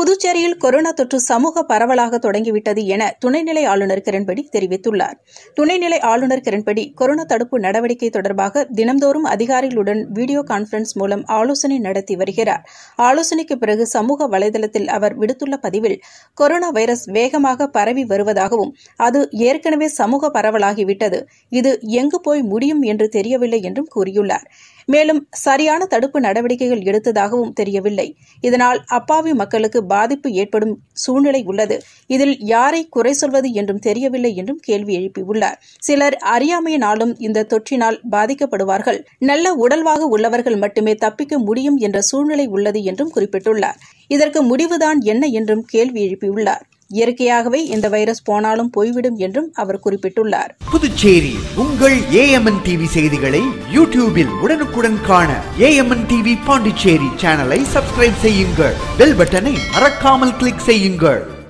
புதுச்சேரியில் கொரோனா தொற்று சமூக பரவலாக தொடங்கிவிட்டது என துணைநிலை ஆளுநர் கிரண்பேடி தெரிவித்துள்ளார் துணைநிலை ஆளுநர் கிரண்பேடி கொரோனா தடுப்பு நடவடிக்கை தொடர்பாக தினந்தோறும் அதிகாரிகளுடன் வீடியோ கான்பரன்ஸ் மூலம் ஆலோசனை நடத்தி வருகிறார் ஆலோசனைக்கு பிறகு சமூக வலைதளத்தில் அவர் விடுத்துள்ள பதிவில் கொரோனா வைரஸ் வேகமாக பரவி வருவதாகவும் அது ஏற்கனவே சமூக பரவலாகிவிட்டது இது எங்கு போய் முடியும் என்று தெரியவில்லை என்றும் கூறியுள்ளார் மேலும் சரியான தடுப்பு நடவடிக்கைகள் எடுத்ததாகவும் தெரியவில்லை இதனால் அப்பாவி மக்களுக்கு பாதிப்பு ஏற்படும் சூழ்நிலை உள்ளது இதில் யாரை குறை சொல்வது என்றும் தெரியவில்லை என்றும் கேள்வி எழுப்பியுள்ளார் சிலர் அறியாமையினாலும் இந்த தொற்றினால் பாதிக்கப்படுவார்கள் நல்ல உடல்வாக உள்ளவர்கள் மட்டுமே தப்பிக்க முடியும் என்ற சூழ்நிலை உள்ளது என்றும் குறிப்பிட்டுள்ளார் இதற்கு முடிவுதான் என்ன என்றும் கேள்வி எழுப்பியுள்ளார் இயற்கையாகவே இந்த வைரஸ் போனாலும் போய்விடும் என்றும் அவர் குறிப்பிட்டுள்ளார் புதுச்சேரி உங்கள் ஏஎம்என் டிவி செய்திகளை யூடியூபில் உடனுக்குடன் காண ஏஎம்என் டிவி பாண்டிச்சேரி சேனலை சப்ஸ்கிரைப் செய்யுங்கள் பெல் பட்டனை மறக்காமல் கிளிக் செய்யுங்கள்